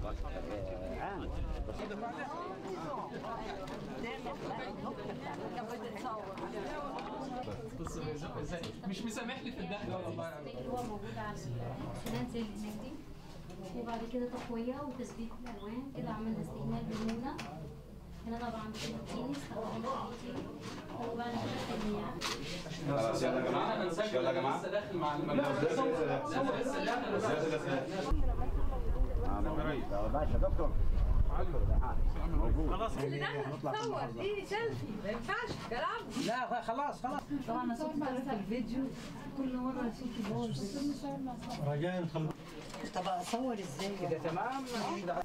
عام بص ازاي مش مسامح لي في الدخل والله اللي هو موجود على السنان زي اللي هناك دي وبعد كده تقوية وتثبيت الألوان كده عملنا استكمال بالمونة هنا طبعا بروتين استخدمنا بروتين وبعد كده تجميع خلاص يلا يا جماعه انا مسجل يلا يا جماعه لسه داخل مع المجال لسه داخل باشا دكتور موجود صور دي سيلفي ما ينفعش كلام لا خلاص خلاص طبعا انا صوتي طرف الفيديو كل مره صوتي باظ رجاء طب اصور ازاي كده تمام